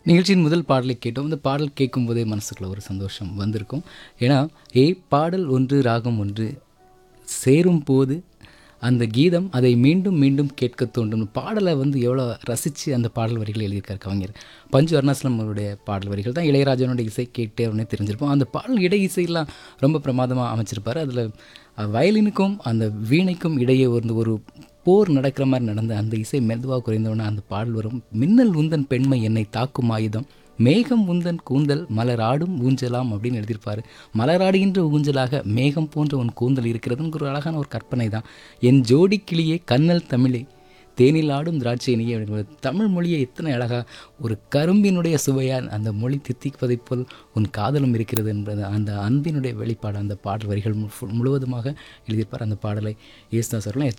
நிகழ்ச்சியின் முதல் பாடலை கேட்டோம் இந்த பாடல் கேட்கும்போதே மனசுக்குள்ள ஒரு சந்தோஷம் வந்திருக்கும் ஏன்னா ஏய் பாடல் ஒன்று ராகம் ஒன்று சேரும் போது அந்த கீதம் அதை மீண்டும் மீண்டும் கேட்க தோண்டும் பாடலை வந்து எவ்வளோ ரசித்து அந்த பாடல் வரிகளை எழுதியிருக்கார் கவிஞர் பஞ்சு அருணாசலம் அவருடைய பாடல் வரிகள் தான் இளையராஜனுடைய இசை கேட்டே உடனே தெரிஞ்சிருப்போம் அந்த பாடல் இடை இசையெல்லாம் ரொம்ப பிரமாதமாக அமைச்சிருப்பார் அதில் வயலினுக்கும் அந்த வீணைக்கும் இடையே ஒரு ஒரு போர் நடக்கிற மாதிரி நடந்த அந்த இசை மெதுவாக குறைந்தவுடனே அந்த பாடல் வரும் மின்னல் உந்தன் பெண்மை என்னை தாக்கும் ஆயுதம் மேகம் உந்தன் கூந்தல் மலராடும் ஊஞ்சலாம் அப்படின்னு எழுதியிருப்பார் மலராடுகின்ற ஊஞ்சலாக மேகம் போன்ற உன் கூந்தல் இருக்கிறதுன்னு ஒரு அழகான ஒரு கற்பனை தான் என் ஜோடி கிளியே கண்ணல் தமிழே தேனில் ஆடும் திராட்சை நீயே அப்படின்னு தமிழ் மொழியை எத்தனை அழகாக ஒரு கரும்பினுடைய சுவையாக அந்த மொழி தித்திப்பதைப் போல் உன் காதலும் இருக்கிறது என்பது அந்த அன்பினுடைய வெளிப்பாடு அந்த பாடல் வரிகள் மு- முழுவதுமாக எழுதியிருப்பார் அந்த பாடலை இயேசுதாஸ் அவர்களும் எஸ்